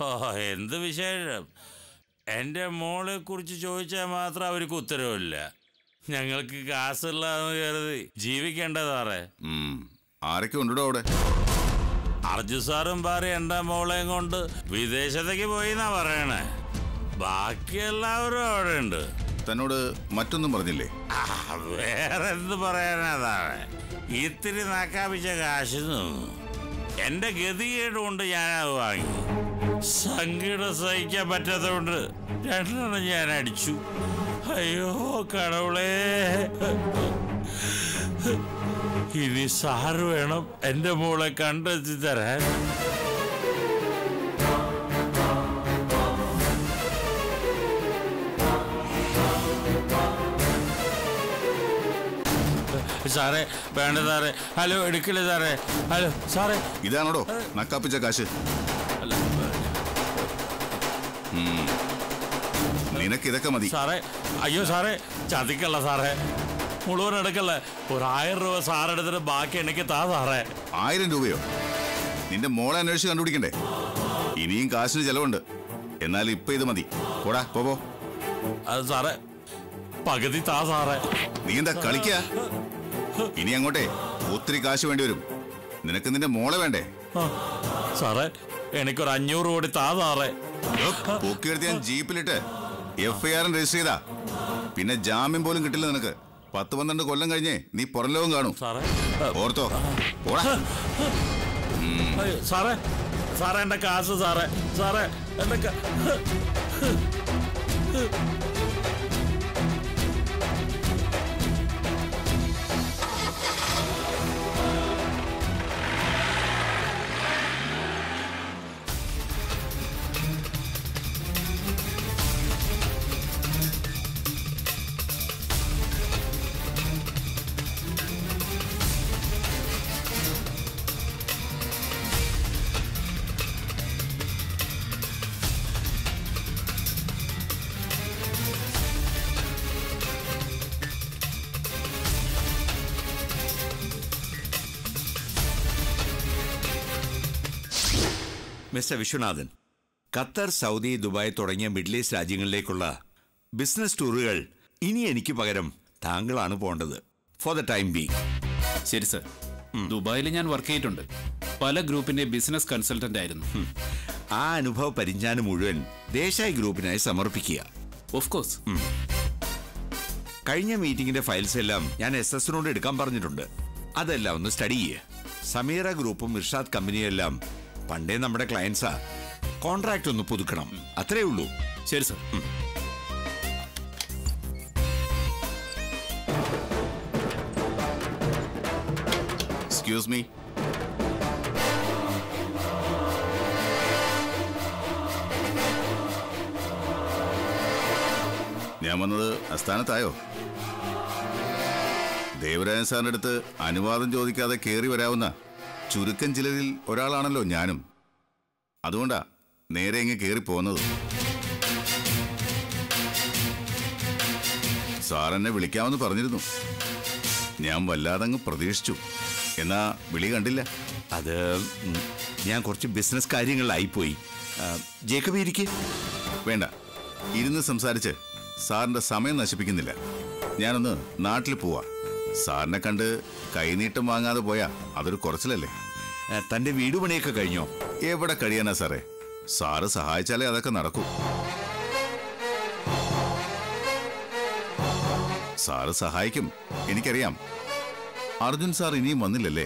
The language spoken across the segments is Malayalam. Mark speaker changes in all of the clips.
Speaker 1: ഓ എന്ത് വിശേഷം എൻ്റെ മോളെ കുറിച്ച് ചോദിച്ചാൽ മാത്രം അവർക്ക് ഉത്തരവില്ല ഞങ്ങൾക്ക് കാശുള്ളതെന്ന് കരുതി ജീവിക്കേണ്ട സാറേ
Speaker 2: ഉം. ആരൊക്കെ ഉണ്ടോ അവിടെ
Speaker 1: അർജു സാറും ഭാര്യ എൻ്റെ മോളെയും കൊണ്ട് വിദേശത്തേക്ക് പോയി എന്നാ പറയണേ ബാക്കി എല്ലാവരും അവിടെ ഉണ്ട്
Speaker 2: തന്നോട് മറ്റൊന്നും പറഞ്ഞില്ലേ
Speaker 1: ആ, വേറെ എന്ത് പറയാനാ സാറേ ഇത്തിരി നക്കാപ്പിച്ച കാശ് നിന്നു എന്റെ ഗതികേട് കൊണ്ട് ഞാനത് വാങ്ങി സങ്കടം സഹിക്കാൻ പറ്റാത്തതുകൊണ്ട് രണ്ടെണ്ണം ഞാൻ അടിച്ചു അയ്യോ കടവുളേ ഇനി സാറ് വേണം എന്റെ മോളെ കണ്ടെത്തി തരാൻ സാറേ വേണ്ട സാറേ ഹലോ എടുക്കില്ല സാറേ ഹലോ സാറേ
Speaker 2: ഇതാണോടോ നക്കാപ്പിച്ച കാശ്
Speaker 1: അല്ല,
Speaker 2: ഉം. നിനക്ക് ഇതൊക്കെ മതി
Speaker 1: സാറേ അയ്യോ സാറേ ചതിക്കല്ല സാറേ മുഴുവൻ എടുക്കല്ലേ ഒരു ആയിരം രൂപ സാറെടുത്തിട്ട് ബാക്കി എനിക്ക് താ സാറേ
Speaker 2: ആയിരം രൂപയോ നിന്റെ മോളെ അന്വേഷിച്ച് കണ്ടുപിടിക്കണ്ടേ ഇനിയും കാശിന് ചെലവുണ്ട് എന്നാൽ ഇപ്പൊ ഇത് മതി പോടാ പോ പോ.
Speaker 1: അത് സാറേ പകുതി താ സാറേ
Speaker 2: നീ എന്താ കളിക്ക ഇനി അങ്ങോട്ടേ ഒത്തിരി കാശ് വേണ്ടി വരും നിനക്ക് നിന്റെ മോളെ വേണ്ടേ
Speaker 1: ആ, സാറേ എനിക്കൊരു അഞ്ഞൂറ് കോടി താ സാറേ
Speaker 2: പൊക്കിയെടുത്ത് ഞാൻ ജീപ്പിലിട്ട് എഫ് ഐ ആറും രജിസ്റ്റർ ചെയ്താ പിന്നെ ജാമ്യം പോലും കിട്ടില്ല നിനക്ക് പത്ത് പന്ത്രണ്ട് കൊല്ലം കഴിഞ്ഞേ നീ പുറം ലോകം കാണും
Speaker 1: സാറേ
Speaker 2: ഓർത്തോ പോടാ
Speaker 1: അയ്യോ, സാറേ സാറേ എന്റെ കാശ് സാറേ സാറേ എന്റെ കാ-
Speaker 3: mister Viswanathan Qatar Saudi Dubai തുടങ്ങിയ മിഡിൽ ഈസ്റ്റ് രാജ്യങ്ങളിലേക്കുള്ള ബിസിനസ് ടൂറുകൾ ഇനി എനിക്ക് പകരം താങ്കളാണ് പോകേണ്ടത് ഫോർ ദ ടൈം ബി
Speaker 4: ശരി സർ ദുബായിൽ ഞാൻ വർക്ക് ചെയ്തിട്ടുണ്ട് പല ഗ്രൂപ്പിന്റെ ബിസിനസ് കൺസൾട്ടന്റ് ആയിരുന്നു
Speaker 3: ആ അനുഭവ പരിജ്ഞാനം മുഴുവൻ ദേശായി ഗ്രൂപ്പിനായി സമർപ്പിക്കുക
Speaker 4: ഓഫ് കോഴ്സ്
Speaker 3: കഴിഞ്ഞ മീറ്റിംഗിന്റെ ഫയൽസ് എല്ലാം ഞാൻ എസ് എസിനോട് എടുക്കാൻ പറഞ്ഞിട്ടുണ്ട് അതെല്ലാം ഒന്ന് സ്റ്റഡി ചെയ്യുക സമീറ ഗ്രൂപ്പും ഇർഷാദ് കമ്പനിയും എല്ലാം പണ്ടേ നമ്മുടെ ക്ലയൻസാ കോൺട്രാക്ട് ഒന്ന് പുതുക്കണം അത്രേ ഉള്ളൂ
Speaker 4: ശരി സർ
Speaker 2: എക്സ്ക്യൂസ് മീ ഞാൻ വന്നത് അസ്ഥാനത്തായോ ദേവരാജൻ സാറിന്റെ അടുത്ത് അനുവാദം ചോദിക്കാതെ കയറി വരാവുന്ന ചുരുക്കം ചിലരിൽ ഒരാളാണല്ലോ ഞാനും അതുകൊണ്ടാ നേരെ ഇങ്ങ് കയറി പോകുന്നത് സാർ എന്നെ വിളിക്കാമെന്ന് പറഞ്ഞിരുന്നു ഞാൻ വല്ലാതങ്ങ് പ്രതീക്ഷിച്ചു എന്നാ വിളി കണ്ടില്ല
Speaker 3: അത് ഉം, ഞാൻ കുറച്ച് ബിസിനസ് കാര്യങ്ങളിലായിപ്പോയി ആ, ജേക്കബ് ഇരിക്കെ
Speaker 2: വേണ്ട ഇരുന്ന് സംസാരിച്ച് സാറിന്റെ സമയം നശിപ്പിക്കുന്നില്ല ഞാനൊന്ന് നാട്ടിൽ പോവാ സാറിനെ കണ്ട് കൈനീട്ടം വാങ്ങാതെ പോയാ അതൊരു കുറച്ചിലല്ലേ
Speaker 3: തന്റെ വീട് പണിയൊക്കെ കഴിഞ്ഞോ
Speaker 2: എവിടെ കഴിയാനാ സാറേ സാറ് സഹായിച്ചാലേ അതൊക്കെ നടക്കൂ സാറ് സഹായിക്കും എനിക്കറിയാം അർജുൻ സാർ ഇനിയും വന്നില്ലല്ലേ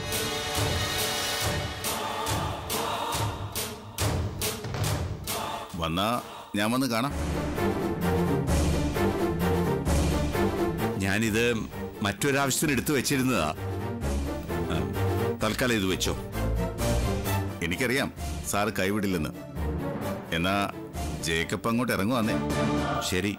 Speaker 2: വന്നാ ഞാൻ വന്ന് കാണാം
Speaker 3: ഞാനിത് മറ്റൊരാവശ്യത്തിന് എടുത്തു വെച്ചിരുന്നതാ ആ, തൽക്കാലം ഇത് വെച്ചോ
Speaker 2: എനിക്കറിയാം സാറ് കൈവിടില്ലെന്ന് എന്നാ ജേക്കപ്പ് അങ്ങോട്ട് ഇറങ്ങുവാന്നേ
Speaker 3: ശരി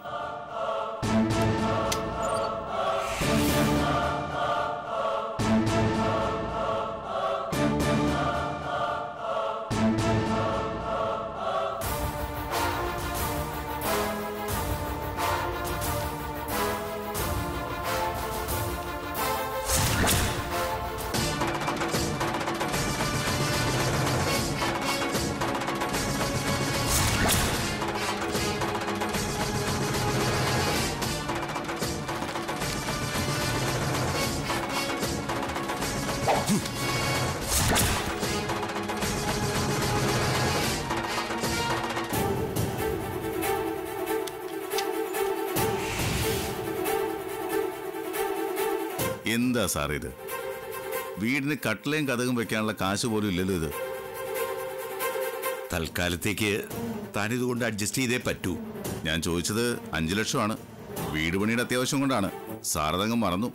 Speaker 2: എന്താ സാർ ഇത് വീടിന് കട്ടിലയും കഥകും വെക്കാനുള്ള കാശ് പോലും ഇല്ലല്ലോ ഇത്
Speaker 3: തൽക്കാലത്തേക്ക് താനിതുകൊണ്ട് അഡ്ജസ്റ്റ് ചെയ്തേ പറ്റൂ
Speaker 2: ഞാൻ ചോദിച്ചത് അഞ്ചു ലക്ഷമാണ് വീട് പണിയുടെ അത്യാവശ്യം കൊണ്ടാണ് സാറതങ്ങ് മറന്നു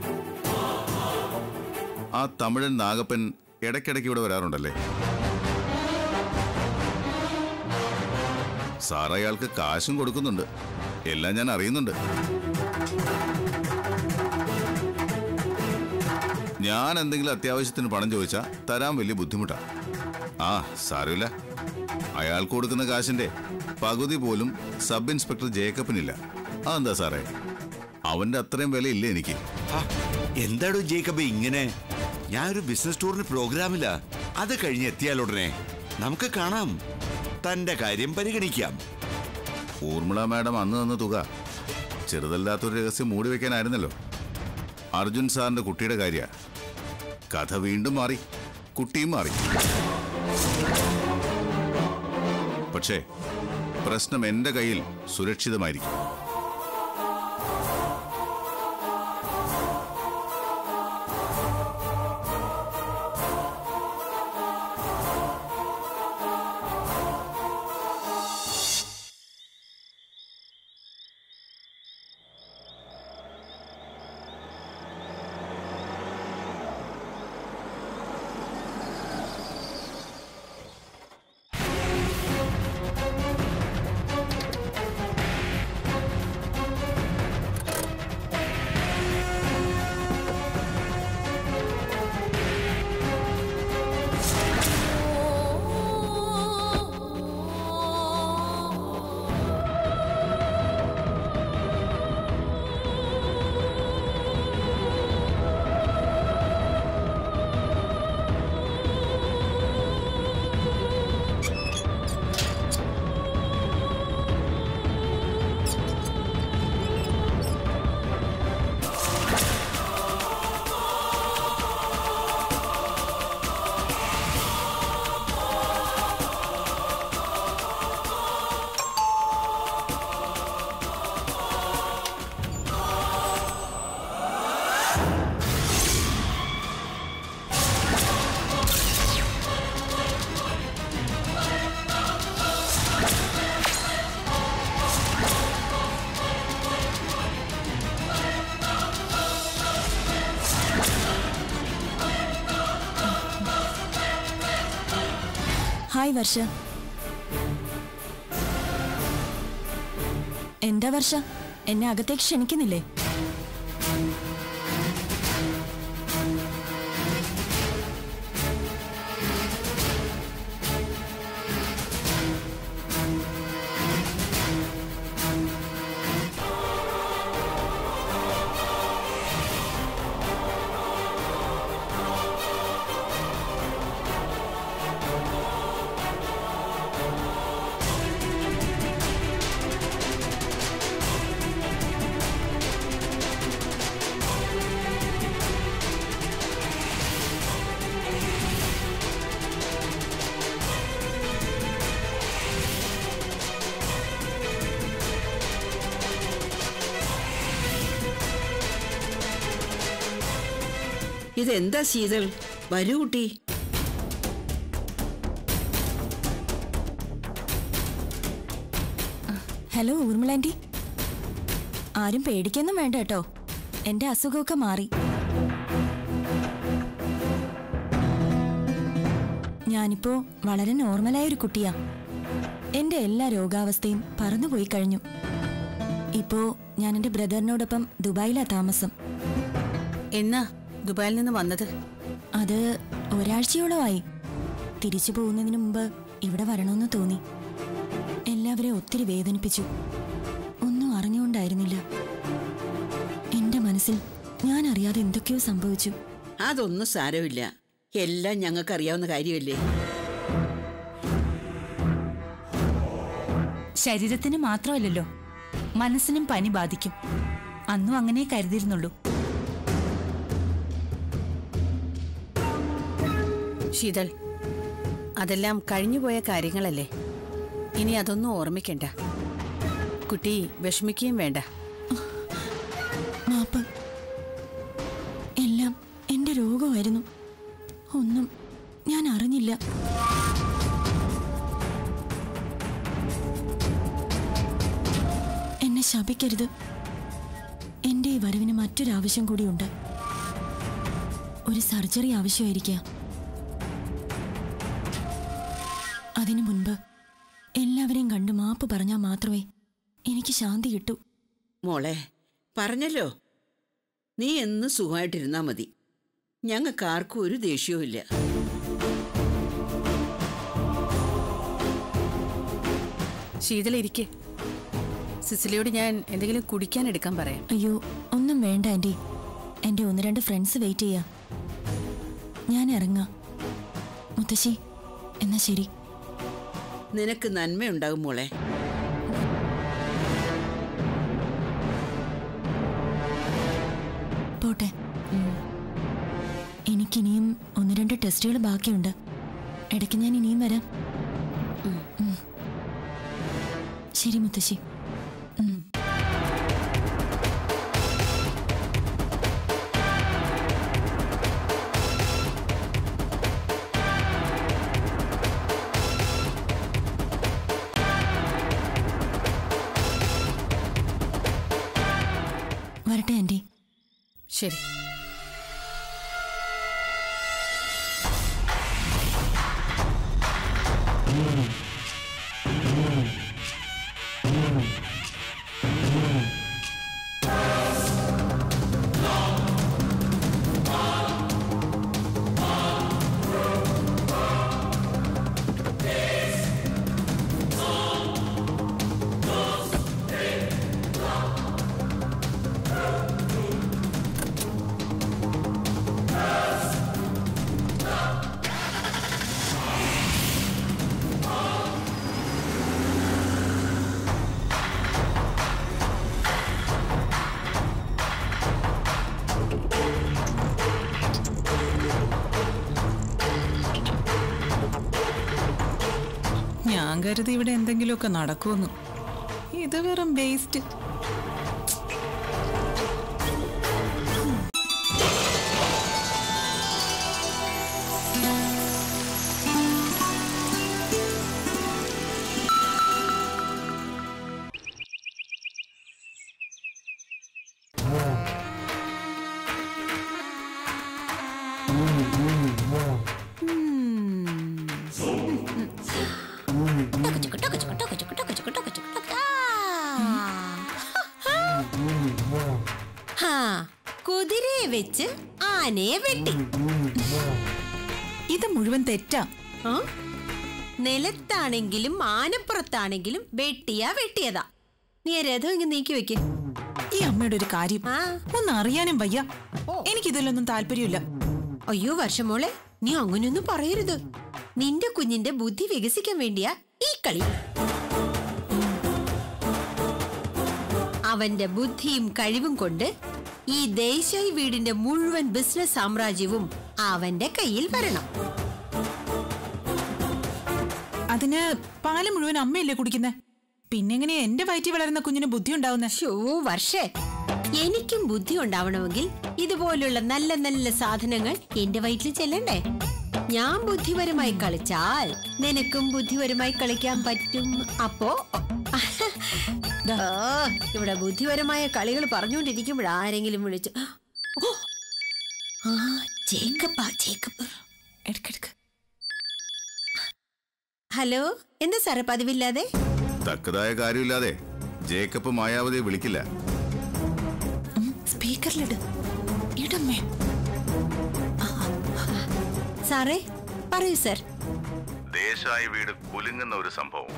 Speaker 2: ആ തമിഴൻ നാഗപ്പൻ ഇടയ്ക്കിടയ്ക്ക് ഇവിടെ വരാറുണ്ടല്ലേ സാർ അയാൾക്ക് കാശും കൊടുക്കുന്നുണ്ട് എല്ലാം ഞാൻ അറിയുന്നുണ്ട് ഞാൻ എന്തെങ്കിലും അത്യാവശ്യത്തിന് പണം ചോദിച്ചാൽ തരാൻ വലിയ ബുദ്ധിമുട്ടാ ആ സാരമില്ല അയാൾക്ക് കൊടുക്കുന്ന കാശിന്റെ പകുതി പോലും സബ് ഇൻസ്പെക്ടർ ജേക്കബിനില്ല അതെന്താ സാറേ അവന്റെ അത്രയും വിലയില്ല എനിക്ക്
Speaker 3: ആ, എന്താടോ ജേക്കബ് ഇങ്ങനെ ഞാൻ ഒരു ബിസിനസ് ടൂറിന് പ്രോഗ്രാമില്ല അത് കഴിഞ്ഞ് എത്തിയാലുടനെ നമുക്ക് കാണാം തന്റെ കാര്യം പരിഗണിക്കാം
Speaker 2: ഊർമിള മാഡം അന്ന് തന്ന തുക ചെറുതല്ലാത്തൊരു രഹസ്യം മൂടി വെക്കാനായിരുന്നല്ലോ അർജുൻ സാറിന്റെ കുട്ടിയുടെ കാര്യ കഥ വീണ്ടും മാറി കുട്ടിയും മാറി പക്ഷേ പ്രശ്നം എന്റെ കയ്യിൽ സുരക്ഷിതമായിരിക്കും
Speaker 5: ഹായ് വർഷ എന്താ വർഷ എന്നെ അകത്തേക്ക് ക്ഷണിക്കുന്നില്ലേ
Speaker 6: ഇതെന്താ ശീതൾ വരൂ കുട്ടി
Speaker 5: ഹലോ ഊർമിളാൻറ്റി ആരും പേടിക്കൊന്നും വേണ്ട കേട്ടോ എന്റെ അസുഖമൊക്കെ മാറി ഞാനിപ്പോ വളരെ നോർമലായ ഒരു കുട്ടിയാ എന്റെ എല്ലാ രോഗാവസ്ഥയും പറന്നുപോയി കഴിഞ്ഞു ഇപ്പോ ഞാൻ എന്റെ ബ്രദറിനോടൊപ്പം ദുബായിലാ താമസം
Speaker 6: എന്നാ ദുബായിൽ നിന്ന് വന്നത്
Speaker 5: അത് ഒരാഴ്ചയോളമായി തിരിച്ചു പോകുന്നതിന് മുമ്പ് ഇവിടെ വരണമെന്ന് തോന്നി എല്ലാവരെയും ഒത്തിരി വേദനിപ്പിച്ചു ഒന്നും അറിഞ്ഞുകൊണ്ടായിരുന്നില്ല എന്റെ മനസ്സിൽ ഞാൻ അറിയാതെ എന്തൊക്കെയോ സംഭവിച്ചു
Speaker 6: അതൊന്നും സാരമില്ല എല്ലാം ഞങ്ങൾക്ക് അറിയാവുന്ന കാര്യമല്ലേ
Speaker 7: ശരീരത്തിന് മാത്രമല്ലല്ലോ മനസ്സിനും പനി ബാധിക്കും അന്നും അങ്ങനെ കരുതിയിരുന്നുള്ളൂ
Speaker 8: ശീതൾ അതെല്ലാം കഴിഞ്ഞുപോയ കാര്യങ്ങളല്ലേ ഇനി അതൊന്നും ഓർമ്മിക്കണ്ട കുട്ടി വിഷമിക്കുകയും വേണ്ട
Speaker 5: മാപ്പ് എല്ലാം എന്റെ രോഗമായിരുന്നു ഒന്നും ഞാൻ അറിഞ്ഞില്ല എന്നെ ശപിക്കരുത് എന്റെ ഈ വരവിന് മറ്റൊരാവശ്യം കൂടിയുണ്ട് ഒരു സർജറി ആവശ്യമായിരിക്കാം അതിനു മുൻപ് എല്ലാവരെയും കണ്ട് മാപ്പ് പറഞ്ഞാൽ മാത്രമേ എനിക്ക് ശാന്തി കിട്ടൂ
Speaker 6: മോളെ പറഞ്ഞല്ലോ നീ എന്ന് സുഖമായിട്ടിരുന്നാ മതി ഞങ്ങൾക്ക് ആർക്കും ഒരു ദേഷ്യവും ഇല്ല
Speaker 8: ശീതള ഇരിക്കെ സിസിലിയോട് ഞാൻ എന്തെങ്കിലും കുടിക്കാൻ എടുക്കാൻ പറയാം
Speaker 5: അയ്യോ ഒന്നും വേണ്ട ആൻറ്റി എൻ്റെ ഒന്ന് രണ്ട് ഫ്രണ്ട്സ് വെയിറ്റ് ചെയ്യാ ഞാൻ ഇറങ്ങാം മുത്തശ്ശി എന്നാ ശരി
Speaker 6: നിനക്ക് നന്മയുണ്ടാകും മോളെ
Speaker 5: പോട്ടെ എനിക്കിനിയും ഒന്ന് രണ്ട് ടെസ്റ്റുകൾ ബാക്കിയുണ്ട് ഇടയ്ക്ക് ഞാൻ ഇനിയും വരാം ഉം. ശരി മുത്തശ്ശി ഉം. വരട്ടെ ആൻറ്റി
Speaker 8: ശരി
Speaker 9: ഞാൻ കരുതി ഇവിടെ എന്തെങ്കിലുമൊക്കെ നടക്കുമെന്ന് ഇത് വെറും വേസ്റ്റ്
Speaker 10: ഹാ, കുതിരയെ വെച്ച് ആനയെ വെട്ടി
Speaker 9: ഇത് മുഴുവൻ തെറ്റാ
Speaker 10: ആ? നിലത്താണെങ്കിലും ആനപ്പുറത്താണെങ്കിലും വെട്ടിയാ വെട്ടിയതാ നീ ആ രഥം ഇങ്ങ് നീക്കി വെക്ക്
Speaker 9: ഈ അമ്മയുടെ ഒരു കാര്യം
Speaker 10: ആ.
Speaker 9: ഒന്ന് അറിയാനും വയ്യ എനിക്കിതിലൊന്നും താല്പര്യമില്ല
Speaker 10: അയ്യോ വർഷമോളെ നീ അങ്ങനെയൊന്നും പറയരുത് നിന്റെ കുഞ്ഞിന്റെ ബുദ്ധി വികസിക്കാൻ വേണ്ടിയാ ഈ കളി അവന്റെ ബുദ്ധിയും കഴിവും കൊണ്ട് ഈ ദേശായി വീടിന്റെ മുഴുവൻ ബിസിനസ് സാമ്രാജ്യവും അവന്റെ കയ്യിൽ വരണം
Speaker 9: അതിന് പാല് മുഴുവൻ അമ്മയല്ലേ കുടിക്കുന്നേ പിന്നെങ്ങനെയാ എന്റെ വയറ്റിൽ വളരുന്ന കുഞ്ഞിന് ബുദ്ധി ഉണ്ടാവുന്നേ
Speaker 10: ഷോ വർഷേ എനിക്കും ബുദ്ധി ഉണ്ടാവണമെങ്കിൽ ഇതുപോലുള്ള നല്ല നല്ല സാധനങ്ങൾ എന്റെ വയറ്റിൽ ചെല്ലണ്ടേ ഞാൻ ബുദ്ധിപരമായി കളിച്ചാൽ നിനക്കും ബുദ്ധിപരമായി കളിക്കാൻ പറ്റും അപ്പോ ഓ, ഇവിടെ ബുദ്ധിപരമായ കളികൾ പറഞ്ഞുകൊണ്ടിരിക്കുമ്പോൾ ആരെങ്കിലും വിളിച്ചു ഓ, ആ ജേക്കപ്പാ ജേക്കപ്പ്
Speaker 9: എടുക്കെടുക്ക്
Speaker 10: ഹലോ എന്താ സാറേ പതിവില്ലാതെ
Speaker 2: തക്കതായ കാര്യമില്ലാതെ ജേക്കബ് മായാവതിയെ വിളിക്കില്ല
Speaker 9: സ്പീക്കറിലിട് ഇടമ്മേ
Speaker 10: സാറേ പറയൂ സർ
Speaker 2: ദേശായി വീട് കുലുങ്ങുന്ന ഒരു സംഭവം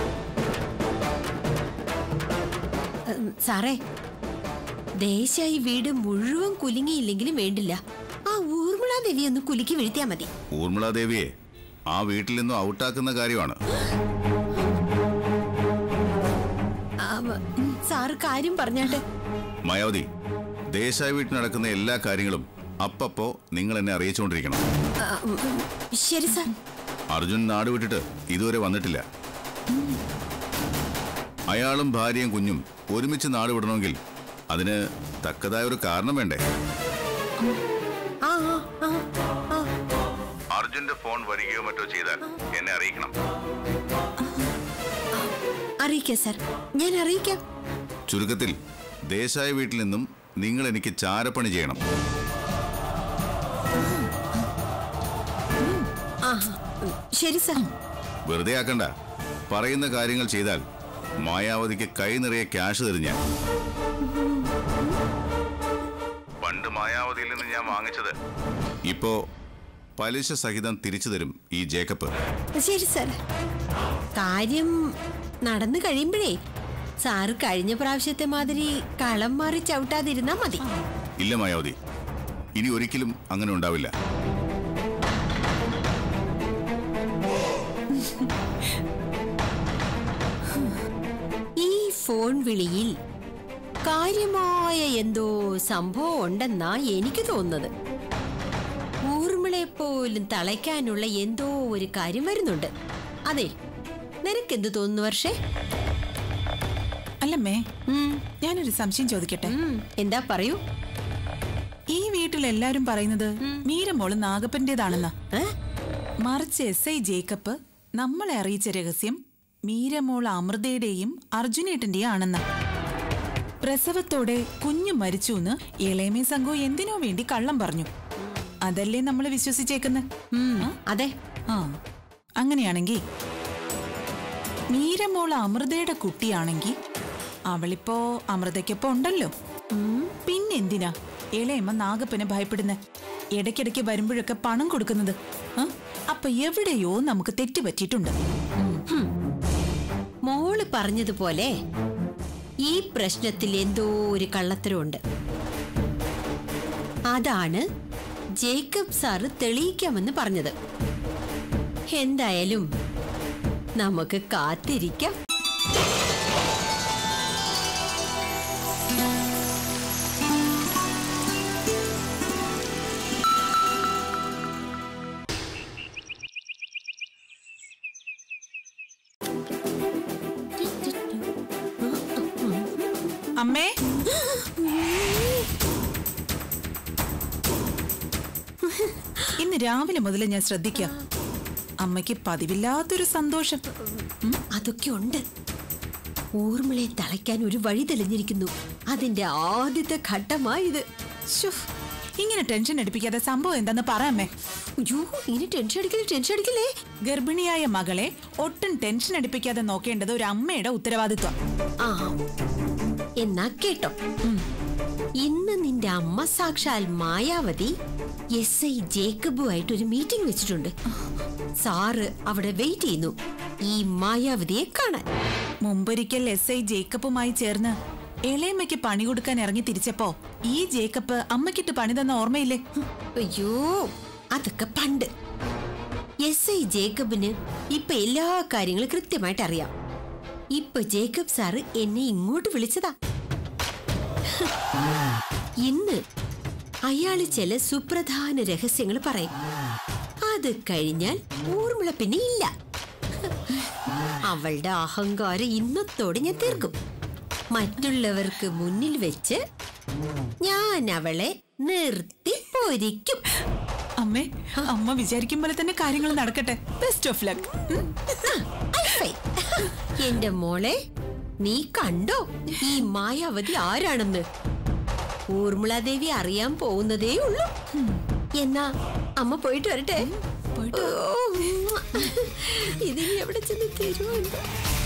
Speaker 10: ഉം, സാറേ ദേശായി വീട് മുഴുവൻ കുലുങ്ങിയില്ലെങ്കിലും വേണ്ടില്ല ആ ഊർമിള ദേവി ഒന്ന് കുലുക്കി വീഴ്ത്തിയാ മതി
Speaker 2: ഊർമിള ദേവിയെ ആ വീട്ടിൽ നിന്നും ഔട്ടാക്കുന്ന കാര്യമാണ്
Speaker 10: ആ, ഉം, സാറ് കാര്യം പറഞ്ഞാട്ട്
Speaker 2: മായാവതി ദേശായി വീട്ടിൽ നടക്കുന്ന എല്ലാ കാര്യങ്ങളും അപ്പപ്പോ നിങ്ങൾ എന്നെ അറിയിച്ചുകൊണ്ടിരിക്കണം
Speaker 10: ആ, ഉം, ഉം. ശരി സാർ
Speaker 2: അർജുൻ നാട് വിട്ടിട്ട് ഇതുവരെ വന്നിട്ടില്ല അയാളും ഭാര്യയും കുഞ്ഞും ഒരുമിച്ച് നാട് വിടണമെങ്കിൽ അതിന് തക്കതായ ഒരു കാരണം വേണ്ടേ
Speaker 10: ആ ആ ആ ആ
Speaker 2: അർജുന്റെ ഫോൺ വരികയോ മറ്റോ ചെയ്താൽ എന്നെ അറിയിക്കണം
Speaker 10: അറിയിക്കാം സാർ ഞാൻ അറിയിക്കാം
Speaker 2: ചുരുക്കത്തിൽ ദേശായ വീട്ടിൽ നിന്നും നിങ്ങൾ എനിക്ക് ചാരപ്പണി ചെയ്യണം
Speaker 10: ആ ഉം, ശരി സാർ
Speaker 2: വെറുതെ ആക്കണ്ട പറയുന്ന കാര്യങ്ങൾ ചെയ്താൽ മായാവതിക്ക് കൈ നിറയെ ക്യാഷ് തരും ഞാൻ പണ്ട് മായാവതിയിൽ നിന്ന് ഞാൻ വാങ്ങിച്ചത് ഇപ്പോ പലിശ സഹിതം തിരിച്ചു തരും ഈ ജേക്കബ്
Speaker 10: ശരി സാർ കാര്യം നടന്നു കഴിയുമ്പോഴേ സാറ് കഴിഞ്ഞ പ്രാവശ്യത്തെ മാതിരി കളം മാറി ചവിട്ടാതിരുന്നാ മതി
Speaker 2: ഇല്ല മായാവതി ഇനി ഒരിക്കലും അങ്ങനെ ഉണ്ടാവില്ല
Speaker 10: ഈ ഫോൺ വിളിയിൽ കാര്യമായ എന്തോ സംഭവം ഉണ്ടെന്നാ എനിക്ക് തോന്നുന്നത് ഊർമിളെ പോലും തളയ്ക്കാനുള്ള എന്തോ ഒരു കാര്യം വരുന്നുണ്ട് അതെ നിനക്കെന്ത് തോന്നുന്നു വർഷേ
Speaker 9: അല്ലമ്മേ
Speaker 10: ഉം,
Speaker 9: ഞാനൊരു സംശയം ചോദിക്കട്ടെ
Speaker 10: ഉം, എന്താ പറയൂ
Speaker 9: ഈ വീട്ടിൽ എല്ലാരും പറയുന്നത് മീരമോള് നാഗപ്പന്റേതാണെന്നാ
Speaker 10: ഏ?
Speaker 9: മറിച്ച് എസ് ഐ ജേക്കബ് നമ്മളെ അറിയിച്ച രഹസ്യം മീരമോൾ അമൃതയുടെയും അർജുനേട്ടന്റെയും ആണെന്ന് പ്രസവത്തോടെ കുഞ്ഞു മരിച്ചു എന്ന് ഇളയമേ സംഘം എന്തിനോ വേണ്ടി കള്ളം പറഞ്ഞു അതല്ലേ നമ്മൾ വിശ്വസിച്ചേക്കുന്നത്
Speaker 10: ഉം, അതെ
Speaker 9: ആ അങ്ങനെയാണെങ്കിൽ മീരമോൾ അമൃതയുടെ കുട്ടിയാണെങ്കിൽ അവളിപ്പോ അമൃതയ്ക്കൊപ്പം ഉണ്ടല്ലോ പിന്നെന്തിനാ ഇളയമ്മ നാഗപ്പനെ ഭയപ്പെടുന്നെ ഇടയ്ക്കിടയ്ക്ക് വരുമ്പോഴൊക്കെ പണം കൊടുക്കുന്നത് ആ? അപ്പൊ എവിടെയോ നമുക്ക് തെറ്റ് പറ്റിയിട്ടുണ്ട്
Speaker 10: മോള് പറഞ്ഞതുപോലെ ഈ പ്രശ്നത്തിൽ എന്തോ ഒരു കള്ളത്തരമുണ്ട് അതാണ് ജേക്കബ് സാറ് തെളിയിക്കാമെന്ന് പറഞ്ഞത് എന്തായാലും നമുക്ക് കാത്തിരിക്കാം
Speaker 9: അമ്മേ ഇന്ന് രാവിലെ മുതൽ ഞാൻ ശ്രദ്ധിക്കാം അമ്മയ്ക്ക് പതിവില്ലാത്തൊരു സന്തോഷം
Speaker 10: അതൊക്കെ ഉണ്ട് ഊർമിളയെ തളയ്ക്കാൻ ഒരു വഴി തെളിഞ്ഞിരിക്കുന്നു അതിന്റെ ആദ്യത്തെ ഘട്ടമായത്
Speaker 9: ശ്ശോ, ഇങ്ങനെ ടെൻഷൻ എടുപ്പിക്കാതെ സംഭവം എന്താന്ന് പറയാമേ
Speaker 10: അയ്യോ ഇനി ടെൻഷൻ അടിക്കലേ ടെൻഷൻ അടിക്കലേ
Speaker 9: ഗർഭിണിയായ മകളെ ഒട്ടും ടെൻഷൻ അടുപ്പിക്കാതെ നോക്കേണ്ടത് ഒരു അമ്മയുടെ ഉത്തരവാദിത്വം
Speaker 10: ആ എന്നാ കേട്ടോ ഇന്ന് നിന്റെ അമ്മ സാക്ഷാൽ മായാവതി എസ് ഐ ജേക്കബുമായിട്ട് ഒരു മീറ്റിംഗ് വെച്ചിട്ടുണ്ട് സാറ് അവിടെ വെയിറ്റ് ചെയ്യുന്നു ഈ മായാവതിയെ കാണാൻ
Speaker 9: മുമ്പൊരിക്കൽ എസ് ഐ ജേക്കബുമായി ചേർന്ന് ഇളയമ്മയ്ക്ക് പണി കൊടുക്കാൻ ഇറങ്ങി തിരിച്ചപ്പോ ഈ ജേക്കബ് അമ്മയ്ക്കിട്ട് പണി തന്ന ഓർമ്മയില്ലേ
Speaker 10: അയ്യോ അതൊക്കെ പണ്ട് എസ് ഐ ജേക്കബിന് ഇപ്പൊ എല്ലാ കാര്യങ്ങളും കൃത്യമായിട്ട് അറിയാം ഇപ്പൊ ജേക്കബ് സാറ് എന്നെ ഇങ്ങോട്ട് വിളിച്ചതാ ഇന്ന് അയാള് ചില സുപ്രധാന രഹസ്യങ്ങൾ പറയും അത് കഴിഞ്ഞാൽ ഊർമിള പിന്നെ ഇല്ല അവളുടെ അഹങ്കാരം ഇന്നത്തോടെ ഞാൻ തീർക്കും മറ്റുള്ളവർക്ക് മുന്നിൽ വെച്ച് ഞാൻ അവളെ നിർത്തി പൊരിക്കും
Speaker 9: അമ്മേ അമ്മ വിചാരിക്കും പോലെ തന്നെ കാര്യങ്ങൾ നടക്കട്ടെ ബെസ്റ്റ് ഓഫ് ലക്ക്
Speaker 10: ഐ. എന്റെ മോളെ നീ കണ്ടോ ഈ മായാവതി ആരാണെന്ന് ഊർമിളാദേവി അറിയാൻ പോകുന്നതേ ഉള്ളൂ എന്നാ അമ്മ പോയിട്ട് വരട്ടെ ഓ, ഉമ്മ. ഇതിനി എവിടെ ചെന്ന് തരുമോ എന്തോ?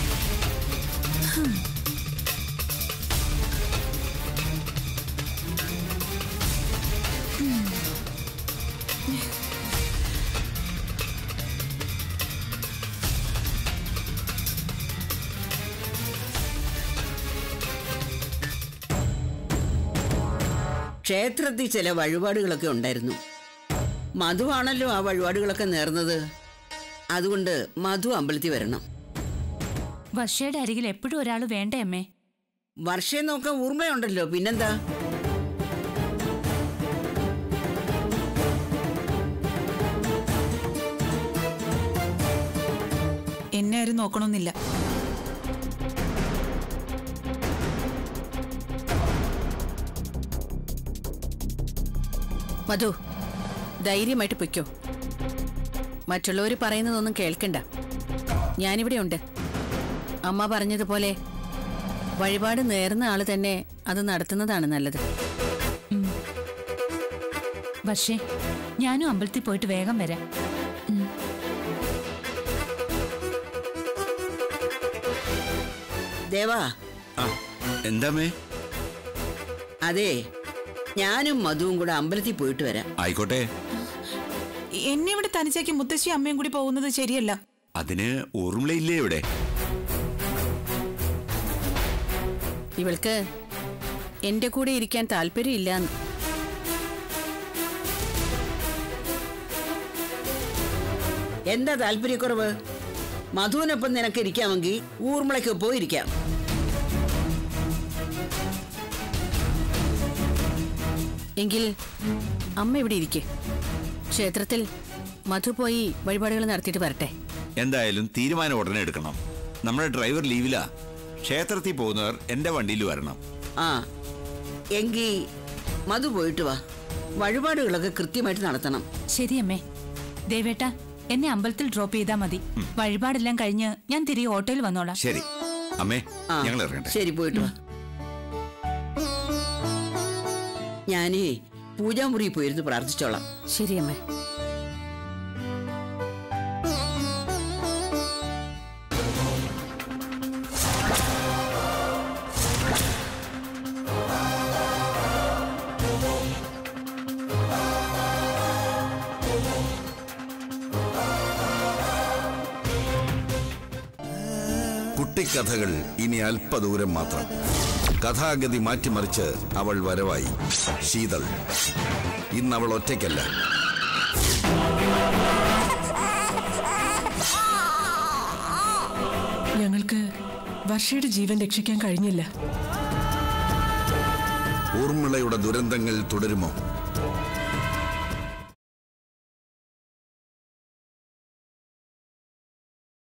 Speaker 6: ക്ഷേത്രത്തിൽ ചില വഴിപാടുകളൊക്കെ ഉണ്ടായിരുന്നു മധുവാണല്ലോ ആ വഴിപാടുകളൊക്കെ നേർന്നത് അതുകൊണ്ട് മധു അമ്പലത്തിൽ വരണം
Speaker 7: വർഷയുടെ അരികിൽ എപ്പോഴും ഒരാൾ വേണ്ടേ അമ്മേ
Speaker 6: വർഷയെ നോക്കാൻ ഊർമ്മയുണ്ടല്ലോ പിന്നെന്താ
Speaker 9: എന്നെ ആരും നോക്കണമെന്നില്ല
Speaker 8: മധു ധൈര്യമായിട്ട് പൊയ്ക്കോ മറ്റുള്ളവർ പറയുന്നതൊന്നും കേൾക്കണ്ട ഞാനിവിടെ ഉണ്ട് അമ്മ പറഞ്ഞതുപോലെ വഴിപാട് നേർന്ന ആള് തന്നെ അത് നടത്തുന്നതാണ് നല്ലത്
Speaker 7: പക്ഷേ ഞാനും അമ്പലത്തിൽ പോയിട്ട് വേഗം വരാം
Speaker 6: ദേവാ
Speaker 3: ആ എന്താമേ
Speaker 6: അതെ ഞാനും മധുവും കൂടെ അമ്പലത്തിൽ പോയിട്ട് വരാം
Speaker 3: ആയിക്കോട്ടെ
Speaker 9: എന്നെ ഇവിടെ തനിച്ചാക്കി മുത്തശ്ശി അമ്മയും കൂടി പോകുന്നത് ശരിയല്ല
Speaker 3: അതിന് ഓർമ്മയില്ലേ ഇവിടെ
Speaker 8: ഇവൾക്ക് എന്റെ കൂടെ ഇരിക്കാൻ താല്പര്യമില്ല
Speaker 6: എന്താ താല്പര്യക്കുറവ് മധുവിനൊപ്പം നിനക്ക് ഇരിക്കാമെങ്കിൽ ഊർമിളയ്ക്ക് പോയിരിക്കാം
Speaker 8: എങ്കിൽ അമ്മ ഇവിടെ ഇരിക്കെ ക്ഷേത്രത്തിൽ മധു പോയി വഴിപാടുകൾ നടത്തിയിട്ട് വരട്ടെ
Speaker 3: എന്തായാലും തീരുമാനം ഉടനെ എടുക്കണം നമ്മുടെ ഡ്രൈവർ ലീവിലാ ക്ഷേത്രത്തിൽ പോകുന്നവർ എന്റെ വണ്ടിയിൽ വരണം
Speaker 6: ആ എങ്കിൽ മധു പോയിട്ട് വാ വഴിപാടുകളൊക്കെ കൃത്യമായിട്ട് നടത്തണം
Speaker 7: ശരിയമ്മേ ദേവേട്ട എന്നെ അമ്പലത്തിൽ ഡ്രോപ്പ് ചെയ്താൽ മതി വഴിപാടെല്ലാം കഴിഞ്ഞ് ഞാൻ തിരികെ ഓട്ടോയിൽ വന്നോളാം
Speaker 3: ശരി അമ്മേ
Speaker 6: ആ
Speaker 3: ഞങ്ങൾ ഇറങ്ങട്ടെ
Speaker 6: ശരി പോയിട്ട് വാ ഞാനേ പൂജാമുറി പോയിരുന്നു പ്രാർത്ഥിച്ചോളാം
Speaker 8: ശരി അമ്മേ
Speaker 11: കുട്ടിക്കഥകൾ ഇനി അല്പദൂരം മാത്രം കഥാഗതി മാറ്റിമറിച്ച് അവൾ വരവായി ശീതൾ ഇന്ന് അവൾ ഒറ്റയ്ക്കല്ല
Speaker 12: ഞങ്ങൾക്ക് വർഷയുടെ ജീവൻ രക്ഷിക്കാൻ കഴിഞ്ഞില്ല
Speaker 11: ഊർമിളയുടെ ദുരന്തങ്ങൾ തുടരുമോ